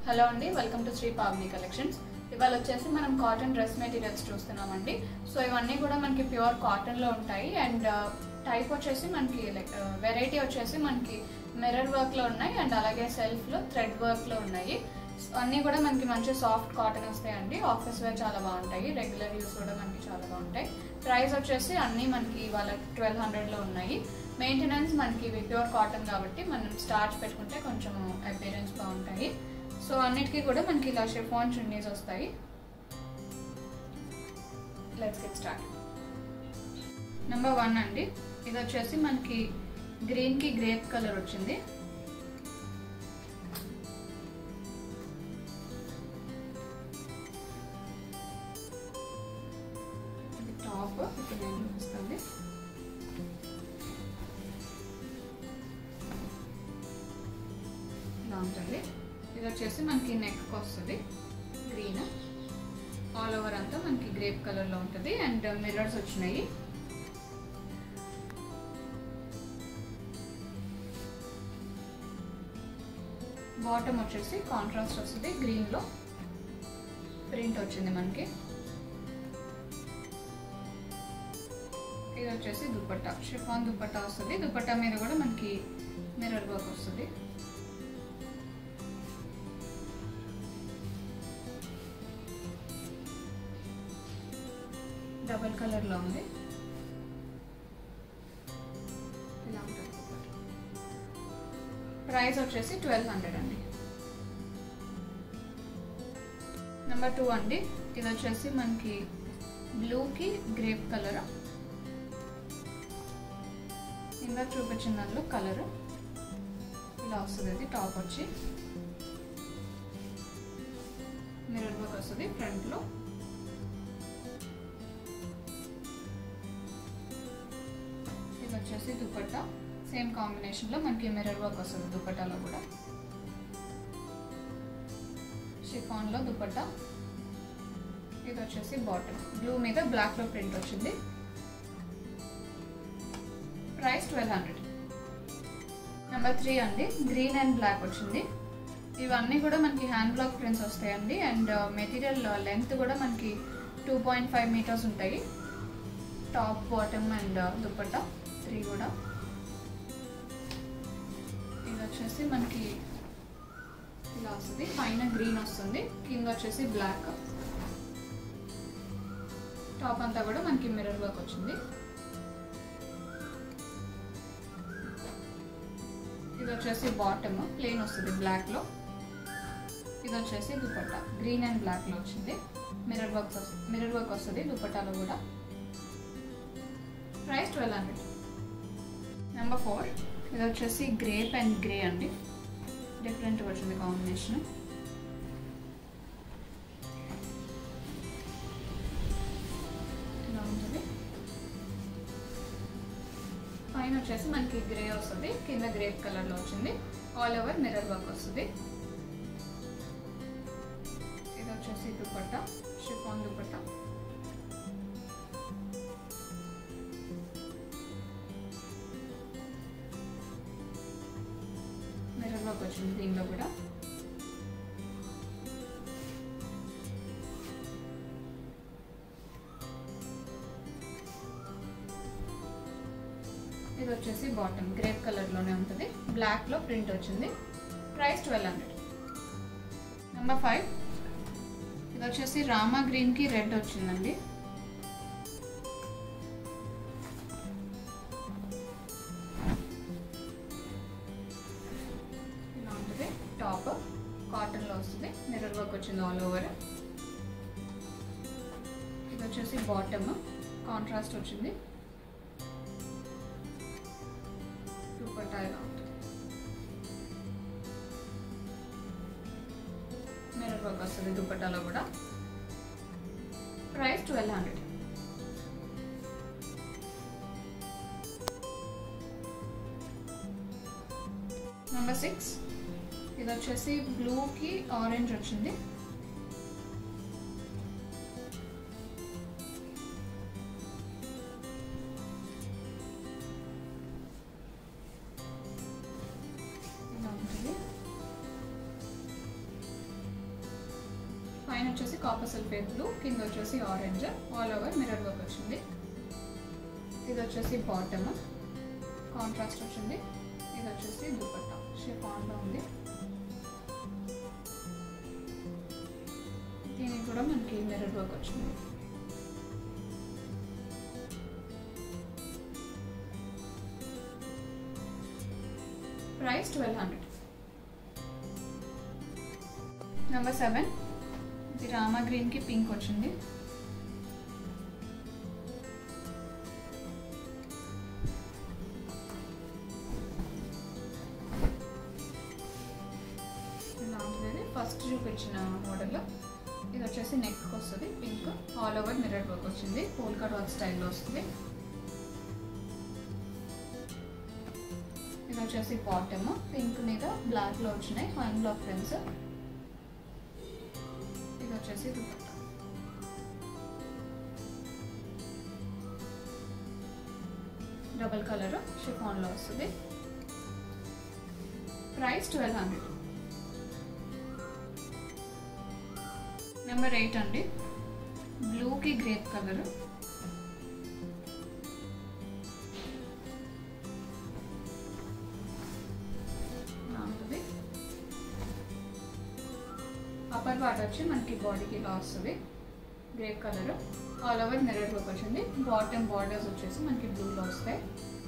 Hello అండి welcome to Shri Pavani collections ఇవాళ వచ్చేసి మనం కాటన్ డ్రెస్ మెటీరియల్స్ చూస్తున్నామండి సో ఇవన్నీ కూడా మనకి ప్యూర్ కాటన్లో ఉంటాయి అండ్ టైప్ వచ్చేసి మనకి లైక్ వెరైటీ వచ్చేసి మనకి మిర్రర్ వర్క్లో ఉన్నాయి అండ్ అలాగే సెల్ఫ్లో థ్రెడ్ వర్క్లో ఉన్నాయి So, అన్నీ కూడా మనకి మంచి సాఫ్ట్ కాటన్ వస్తాయండి ఆఫీస్ వేర్ చాలా బాగుంటాయి రెగ్యులర్ యూస్ కూడా మనకి చాలా బాగుంటాయి ప్రైస్ వచ్చేసి అన్నీ మనకి ఇవాళ ట్వెల్వ్ హండ్రెడ్లో ఉన్నాయి మెయింటెనెన్స్ మనకి ఇవి ప్యూర్ కాటన్ కాబట్టి మనం స్టార్చ్ పెట్టుకుంటే కొంచెం అపీరెన్స్ బాగుంటాయి సో అన్నిటికీ కూడా మనకి ఇలా షిఫాన్ చున్నీస్ వస్తాయి let's get start number one అండి ఇది వచ్చేసి మనకి గ్రీన్కి గ్రేప్ కలర్ వచ్చింది ఇది టాప్ ఇప్పుడు నేను చూపిస్తుంది ఇలా ఉంటుంది ఇది వచ్చేసి మనకి నెక్ వస్తుంది గ్రీన్ ఆల్ ఓవర్ అంతా మనకి గ్రేప్ కలర్లో ఉంటుంది అండ్ మిర్రర్స్ వచ్చినాయి బాటమ్ వచ్చేసి కాంట్రాస్ట్ వస్తుంది గ్రీన్లో ప్రింట్ వచ్చింది మనకి ఇది వచ్చేసి దుపట్టా షిఫాన్ దుపట్టా వస్తుంది దుపట్టా మీద కూడా మనకి మిర్రర్ వర్క్ వస్తుంది డబల్ కలర్లో ఉంది ఇలా ఉంటుంది దుపట్టా. ప్రైస్ వచ్చేసి ట్వెల్వ్ హండ్రెడ్ అండి నెంబర్ టూ అండి ఇది వచ్చేసి మనకి బ్లూకి గ్రేప్ కలర్ ఇందా చూపించిన దాంట్లో కలర్ ఇలా వస్తుంది ఇది టాప్ వచ్చి మిర్రర్ వర్క్ వస్తుంది ఫ్రంట్లో ఇది వచ్చేసి దుపట్టా సేమ్ కాంబినేషన్లో మనకి మిర్రర్ వర్క్ వస్తుంది దుపట్టాలో కూడా షిఫాన్లో దుపట్టా ఇది వచ్చేసి బాటమ్ బ్లూ మీద బ్లాక్లో ప్రింట్ వచ్చింది price twelve hundred number three అండి గ్రీన్ అండ్ బ్లాక్ వచ్చింది ఇవన్నీ కూడా మనకి హ్యాండ్ బ్లాక్ ప్రింట్స్ వస్తాయండి అండ్ మెటీరియల్ లెంత్ కూడా మనకి టూ పాయింట్ ఫైవ్ మీటర్స్ ఉంటాయి top bottom and dupatta three కూడా ఇది వచ్చేసి మనకి ఇలా వస్తుంది పైన గ్రీన్ వస్తుంది కింద వచ్చేసి బ్లాక్ టాప్ అంతా కూడా మనకి మిర్రర్ వర్క్ వచ్చింది ఇది వచ్చేసి బాటమ్ ప్లెయిన్ వస్తుంది బ్లాక్లో ఇది వచ్చేసి దుపట్టా గ్రీన్ అండ్ బ్లాక్లో వచ్చింది మిర్రర్ వర్క్ మిర్రర్ వర్క్ వస్తుంది దుపట్టాలో కూడా price twelve hundred number four ఇది వచ్చేసి గ్రేప్ అండ్ గ్రే అండి డిఫరెంట్ వచ్చింది కాంబినేషన్ ఇలా ఉంటుంది పైన వచ్చేసి మనకి గ్రే వస్తుంది కింద గ్రేప్ కలర్లో వచ్చింది ఆల్ ఓవర్ మిర్రర్ వర్క్ వస్తుంది ఇది వచ్చేసి dupatta chiffon dupatta mirror work వచ్చింది దీనిలో కూడా ఇది వచ్చేసి బాటమ్ గ్రేప్ కలర్లోనే ఉంటుంది బ్లాక్లో ప్రింట్ వచ్చింది price twelve hundred number five ఇది వచ్చేసి రామా గ్రీన్కి రెడ్ వచ్చిందండి ఇలా ఉంటుంది టాప్ కాటన్లో వస్తుంది మిర్రర్ వర్క్ వచ్చింది ఆల్ ఓవర్ ఇది వచ్చేసి బాటమ్ కాంట్రాస్ట్ వచ్చింది దుపట్టా ఇలా ఉంటుంది మిర్రర్ వర్క్ వస్తుంది దుపట్టాలో కూడా price twelve hundred number six ఇది వచ్చేసి బ్లూకి ఆరెంజ్ వచ్చింది ఇలా ఉంటుంది పైన వచ్చేసి కాపర్ సల్ఫేట్ బ్లూ కింద వచ్చేసి orange all over mirror work వచ్చింది ఇది వచ్చేసి బాటమ్ కాంట్రాస్ట్ వచ్చింది ఇది వచ్చేసి దుపట్టా షిఫాన్లో ఉంది దీనికి కూడా మనకి మిరర్ వర్క్ వచ్చింది price twelve hundred number seven ఇది రామా గ్రీన్కి పింక్ వచ్చింది ఇలా ఉంటుంది ఫస్ట్ చూపించిన మోడల్ ఇది వచ్చేసి నెక్ వస్తుంది pink all over mirror work వచ్చింది పోల్కా డాట్ స్టైల్లో వస్తుంది ఇది వచ్చేసి బాటమ్ పింక్ మీద బ్లాక్ లో వచ్చినాయి హ్యాండ్ బ్లాక్ ఫ్రెండ్స్ ఇది వచ్చేసి దుపట్టా డబల్ కలర్ షిఫాన్ లో వస్తుంది price twelve hundred number eight అండి బ్లూకి గ్రేప్ కలర్ ఉంటుంది అప్పర్ పార్ట్ వచ్చి మనకి బాడీకి ఇలా వస్తుంది grape colour all over mirror work వచ్చింది బాటమ్ బార్డర్స్ వచ్చేసి మనకి బ్లూలో వస్తాయి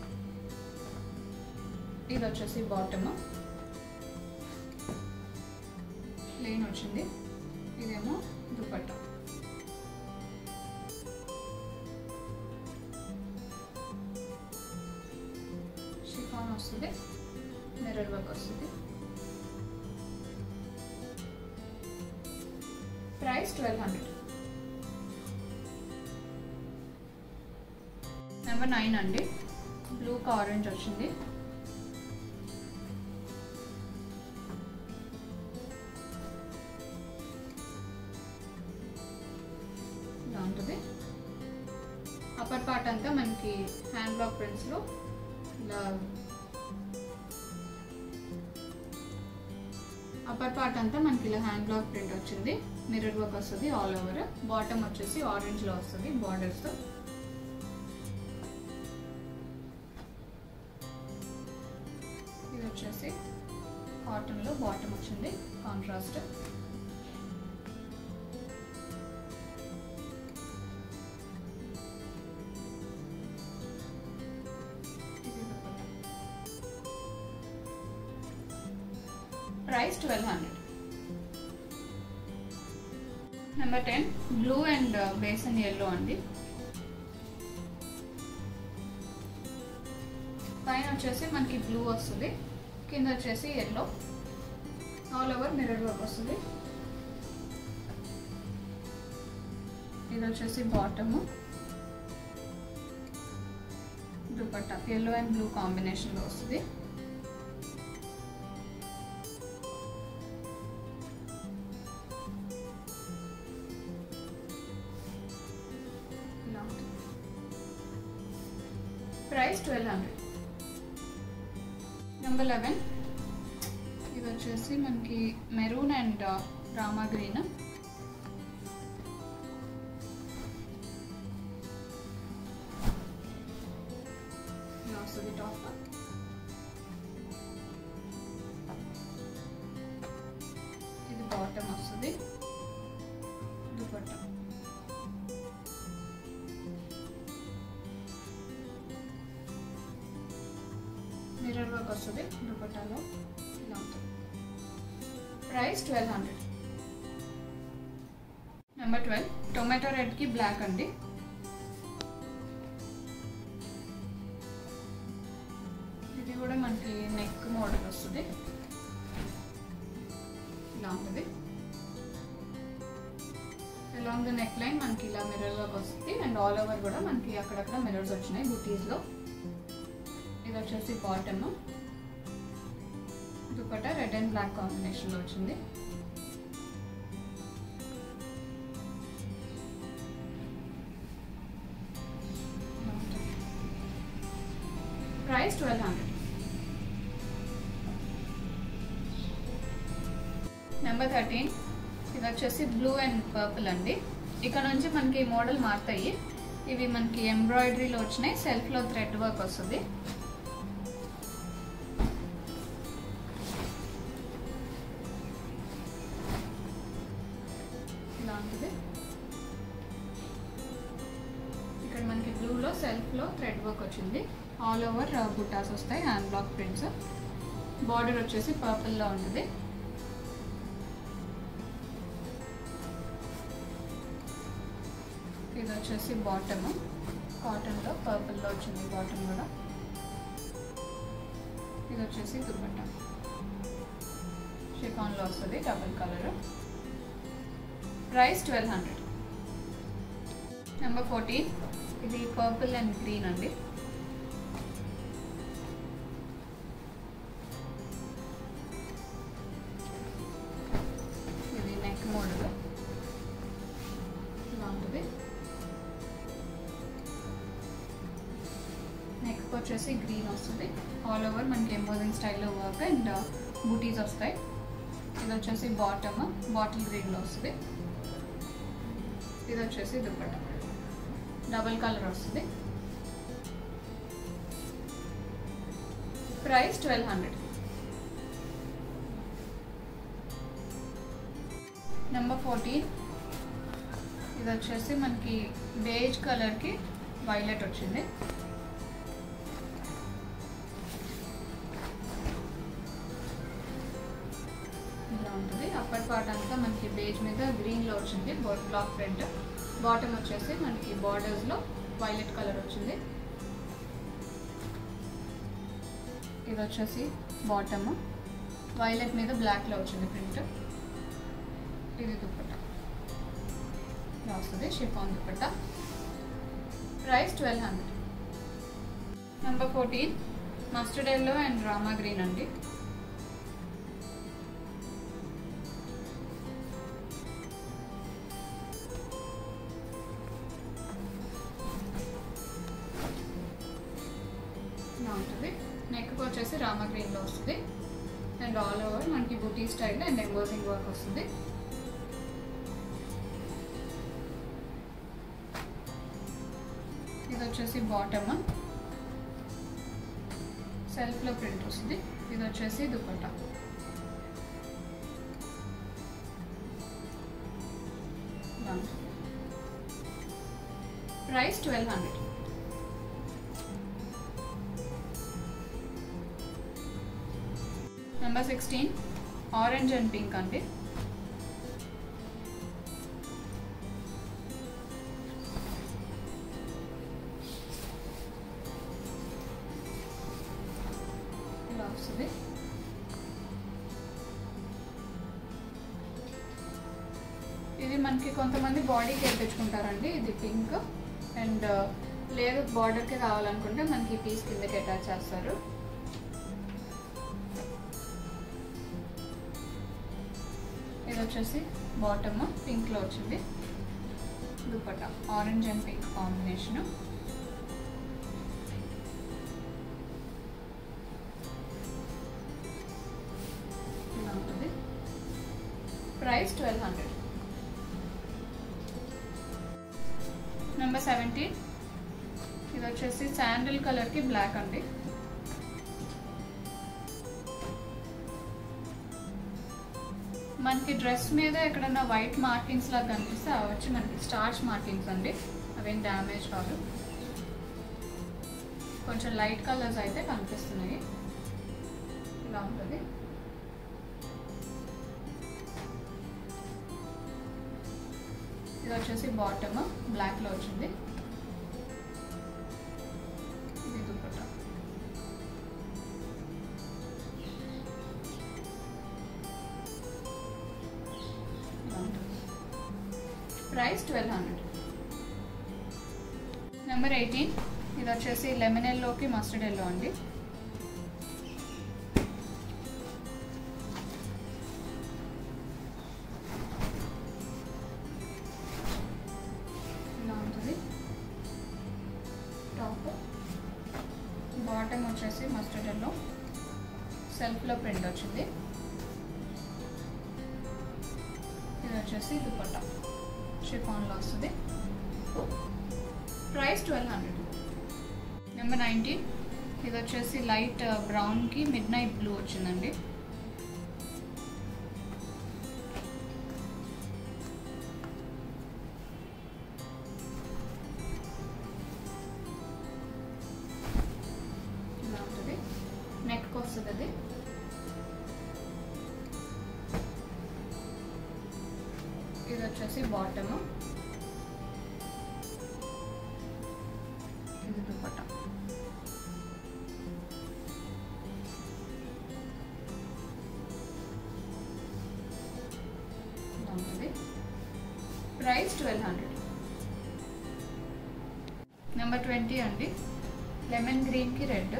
ఇది వచ్చేసి బాటమ్ ప్లేన్ వచ్చింది ఇదేమో దుపట్టా షిఫాన్ వస్తుంది మిర్రర్ వర్క్ వస్తుంది price twelve hundred number nine అండి బ్లూకి ఆరెంజ్ వచ్చింది ఇలా ఉంటుంది అప్పర్ పార్ట్ అంతా మనకి హ్యాండ్ బ్లాక్ ప్రింట్స్లో ఇలా అప్పర్ పార్ట్ అంతా మనకి ఇలా హ్యాండ్ బ్లాక్ ప్రింట్ వచ్చింది మిర్రర్ వర్క్ వస్తుంది ఆల్ ఓవర్ బాటమ్ వచ్చేసి ఆరెంజ్లో వస్తుంది బార్డర్స్తో ఇది వచ్చేసి కాటన్లో బాటమ్ వచ్చింది contrast price twelve hundred number ten blue and బేసన్ ఎల్లో అండి పైన వచ్చేసి మనకి బ్లూ వస్తుంది కింద వచ్చేసి yellow all over mirror work వస్తుంది ఇది వచ్చేసి bottom dupatta yellow and blue కాంబినేషన్లో వస్తుంది ఇలా ఉంటుంది price twelve hundred number eleven ఇది వచ్చేసి మనకి మెరూన్ అండ్ రామా గ్రీన్ ఇలా వస్తుంది టాప్ ఇది బాటమ్ వస్తుంది దుపట్టా మిర్రర్ వర్క్ వస్తుంది దుపట్టాలో ఇలా ఉంటుంది price twelve hundred number twelve tomato రెడ్కి బ్లాక్ అండి ఇది కూడా మనకి నెక్ మోడల్ వస్తుంది ఇలా ఉంటుంది అలాంగ్ ద నెక్ లైన్ మనకి ఇలా మిర్రర్ వర్క్ వస్తుంది అండ్ ఆల్ ఓవర్ కూడా మనకి అక్కడక్కడ మిర్రర్స్ వచ్చినాయి బుటీస్లో ఇది వచ్చేసి bottom dupatta red and black కాంబినేషన్లో వచ్చింది price twelve hundred number thirteen ఇది వచ్చేసి బ్లూ అండ్ పర్పుల్ అండి ఇక్కడ నుంచి మనకి మోడల్ మారుతాయి ఇవి మనకి ఎంబ్రాయిడరీలో వచ్చినాయి సెల్ఫ్లో థ్రెడ్ వర్క్ వస్తుంది ఇలాంటిది ఇక్కడ మనకి బ్లూలో సెల్ఫ్లో థ్రెడ్ వర్క్ వచ్చింది ఆల్ ఓవర్ బుట్టాస్ వస్తాయి హ్యాండ్ బ్లాక్ ప్రింట్స్ బార్డర్ వచ్చేసి పర్పుల్లో ఉంటుంది ఇది వచ్చేసి బాటమ్ కాటన్లో పర్పుల్లో వచ్చింది బాటమ్ కూడా ఇది వచ్చేసి దుపట్టా షిఫాన్లో వస్తుంది double colour price twelve hundred number fourteen ఇది పర్పుల్ అండ్ గ్రీన్ అండి ఇది నెక్ మోడల్ ఇలా ఉంటుంది నెక్ వచ్చేసి గ్రీన్ వస్తుంది ఆల్ ఓవర్ మనకి ఎంబోజింగ్ స్టైల్లో వర్క్ అండ్ బూటీస్ వస్తాయి ఇది వచ్చేసి బాటమ్ బాటిల్ గ్రీన్లో వస్తుంది ఇది వచ్చేసి దుప్పట్ట డబల్ కలర్ వస్తుంది price twelve hundred number fourteen ఇది వచ్చేసి మనకి బేజ్ కలర్కి వైలెట్ వచ్చింది ఇలా ఉంటుంది అప్పటి పార్ట్ అంతా మనకి బేజ్ మీద గ్రీన్లో వచ్చింది బ్లాక్ ప్రింట్ బాటమ్ వచ్చేసి మనకి బార్డర్స్లో వైలెట్ కలర్ వచ్చింది ఇది వచ్చేసి బాటమ్ వైలెట్ మీద బ్లాక్లో వచ్చింది ప్రింట్ ఇది దుప్పట ఇలా వస్తుంది chiffon dupatta price twelve hundred number fourteen mustard yellow and రామా గ్రీన్ అండి ఇలా ఉంటుంది నెక్ వచ్చేసి రామా గ్రీన్లో వస్తుంది అండ్ ఆల్ ఓవర్ మనకి బుటీ స్టైల్ అండ్ ఎంబోజింగ్ వర్క్ వస్తుంది ఇది వచ్చేసి బాటమ్ సెల్ఫ్లో ప్రింట్ వస్తుంది ఇది వచ్చేసి dupatta price twelve hundred number sixteen orange and pink అండి ఇలా వస్తుంది ఇది మనకి కొంతమంది బాడీకి వేయించుకుంటారండి ఇది పింక్ అండ్ లేదు బార్డర్కి కావాలనుకుంటే మనకి పీస్ కిందకి అటాచ్ చేస్తారు ఇది వచ్చేసి బాటమ్ పింక్లో వచ్చింది dupatta orange and pink combination ఇలా ఉంటుంది price twelve hundred number seventeen ఇది వచ్చేసి శాండిల్ కలర్కి బ్లాక్ అండి మనకి డ్రెస్ మీద ఎక్కడన్నా వైట్ మార్కింగ్స్ లాగా కనిపిస్తే అవి వచ్చి మనకి స్టార్చ్ మార్కింగ్స్ అండి అవేం డ్యామేజ్ కాదు కొంచెం లైట్ కలర్స్ అయితే కనిపిస్తున్నాయి ఇలా ఉంటుంది ఇది వచ్చేసి బాటమ్ బ్లాక్లో వచ్చింది ఇది dupatta price twelve hundred number eighteen ఇది వచ్చేసి లెమన్ ఎల్లోకి మస్టర్డ్ ఎల్లో అండి ఇలా ఉంటుంది టాప్ బాటమ్ వచ్చేసి మస్టర్డ్ ఎల్లో సెల్ఫ్లో ప్రింట్ వచ్చింది ఇది వచ్చేసి దుపట్టా షిఫాన్లో వస్తుంది price twelve hundred number nineteen ఇది వచ్చేసి లైట్ బ్రౌన్కి మిడ్ నైట్ బ్లూ వచ్చిందండి ఇలా ఉంటుంది నెక్కి వస్తుంది అది ఇది వచ్చేసి బాటమ్ ఇది దుపట్టా ఇలా ఉంటుంది price twelve hundred number twenty అండి లెమన్ గ్రీన్కి రెడ్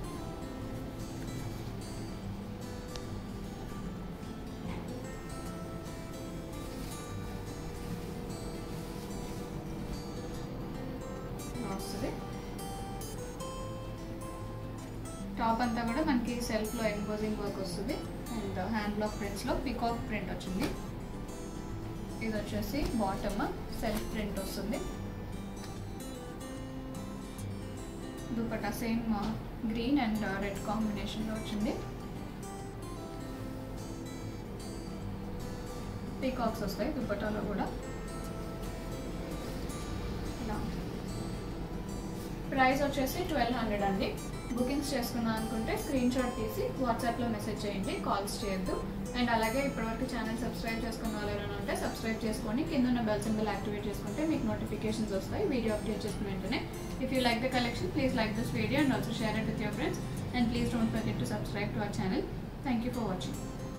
ఇలా వస్తుంది టాప్ అంతా కూడా మనకి సెల్ఫ్లో ఎంబోజింగ్ వర్క్ వస్తుంది అండ్ హ్యాండ్ బ్లాక్ ప్రింట్స్లో పికాక్ ప్రింట్ వచ్చింది ఇది వచ్చేసి బాటమ్ సెల్ఫ్ ప్రింట్ వస్తుంది dupatta same green and red కాంబినేషన్లో వచ్చింది పీకాక్స్ వస్తాయి దుపట్టాలో కూడా ఇలా ప్రైస్ వచ్చేసి ట్వెల్వ్ హండ్రెడ్ అండి బుకింగ్స్ చేసుకుందాం అనుకుంటే స్క్రీన్ షాట్ తీసి వాట్సాప్లో మెసేజ్ చేయండి కాల్స్ చేయొద్దు అండ్ అలాగే ఇప్పటివరకు ఛానల్ సబ్స్క్రైబ్ చేసుకున్న వాళ్ళు ఎవరైనా ఉంటే సబ్స్క్రైబ్ చేసుకొని కింద ఉన్న బెల్ సింబల్ యాక్టివేట్ చేసుకుంటే మీకు నోటిఫికేషన్స్ వస్తాయి వీడియో అప్డేట్ చేసుకున్న వెంటనే if you like the collection please like this video and also share it with your friends and please don't forget to subscribe to our channel thank you for watching